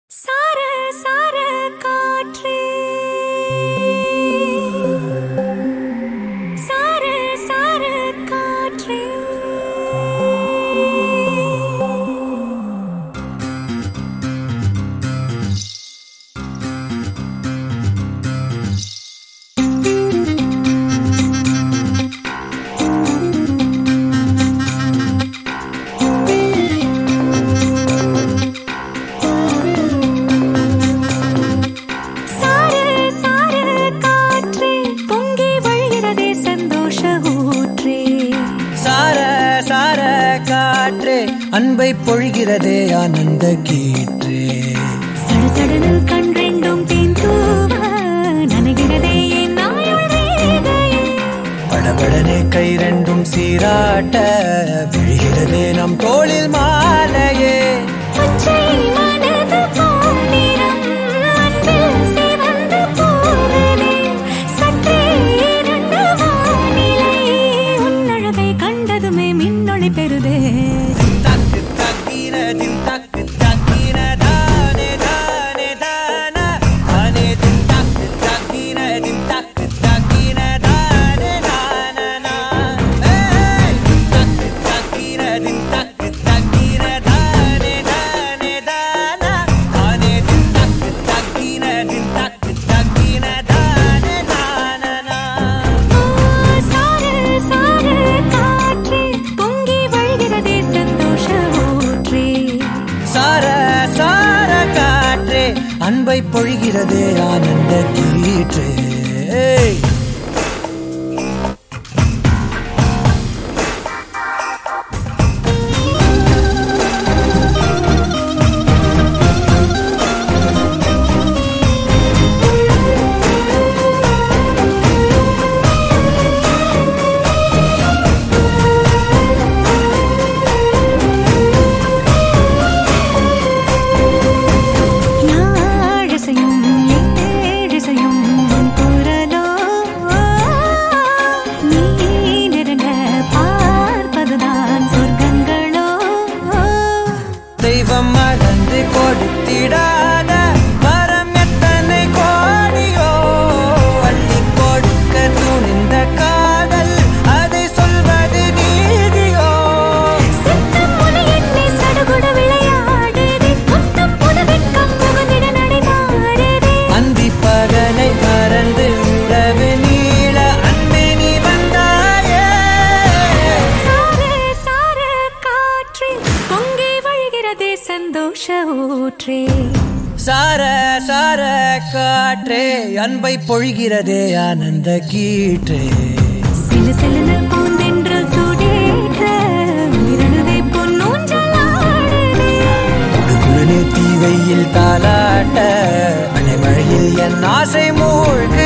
சார சார காற்றே சார சார காற்றே சார சார காற்றே பொங்கி வழிகிறதே சந்தோஷ ஊற்றே சார சார காற்றே அன்பை பொழிகிறதே ஆனந்த கீற்றே சடசடனு கண் ரெண்டும் தேன் தூவ நனைகிறதே என் நாயுள் ரேகையே படபடனே கை ரெண்டும் சீராட்ட விழுகிறதே நம் தோளில் மாலையே பச்சை மனது பொன்னிறம் அன்பில் சிவந்து போகுதே சற்றே இருண்ட வானிலை உன் அழகை கண்டதுமே மின்னொளி பெறுதே தக்கு தக்கின தின் தக்கு தக்கின தானே தானே தான தானே தின் தக்கு தக்கின தின் தக்கு தக்கின தானே தானனா ஏய் தக்கு தக்கின தின் தக்கு தக்கின தானே தானே தான தானே தின் தக்கு தக்கின தின் தக்கு தக்கின தானே தானனா சார சார காற்றே பொங்கி வழிகிறதே சந்தோஷ ஊற்றே சார சார காற்றே அன்பை பொழிகிறதே ஆனந்த கீற்றே ஏய். யாழிசையும் ஏழிசையும் உன் குரலோ நீ நெருங்க பார்ப்பதுதான் சொர்க்கங்களோ தெய்வம் மறந்து கொடுத்திடாத வரம் எத்தனை கோடியோ அள்ளி கொடுக்க துணிந்த காதல் அதை சொல்வது நீதியோ சித்தம் முனை எண்ணி சடுகுட விளையாடுதே முத்தம் புதுவெட்கம் புகுந்திட நடைமாறுதே அந்தி பகலை மறந்து உறவு நீள அன்பே நீ வந்தாயே சார சார காற்றே பொங்கி வழிகிறதே சந்தோஷ ஊற்றே சார சார காற்றே அன்பை பொழிகிறதே ஆனந்த கீற்றே சிலு சிலுன பூந்தென்றல் சூடேற்ற உயிரணுதை பொன்னூஞ்சலாடுதே குடுகுடனே தீவையில் தாலாட்ட அலைமழையில் என் ஆசை மூழ்க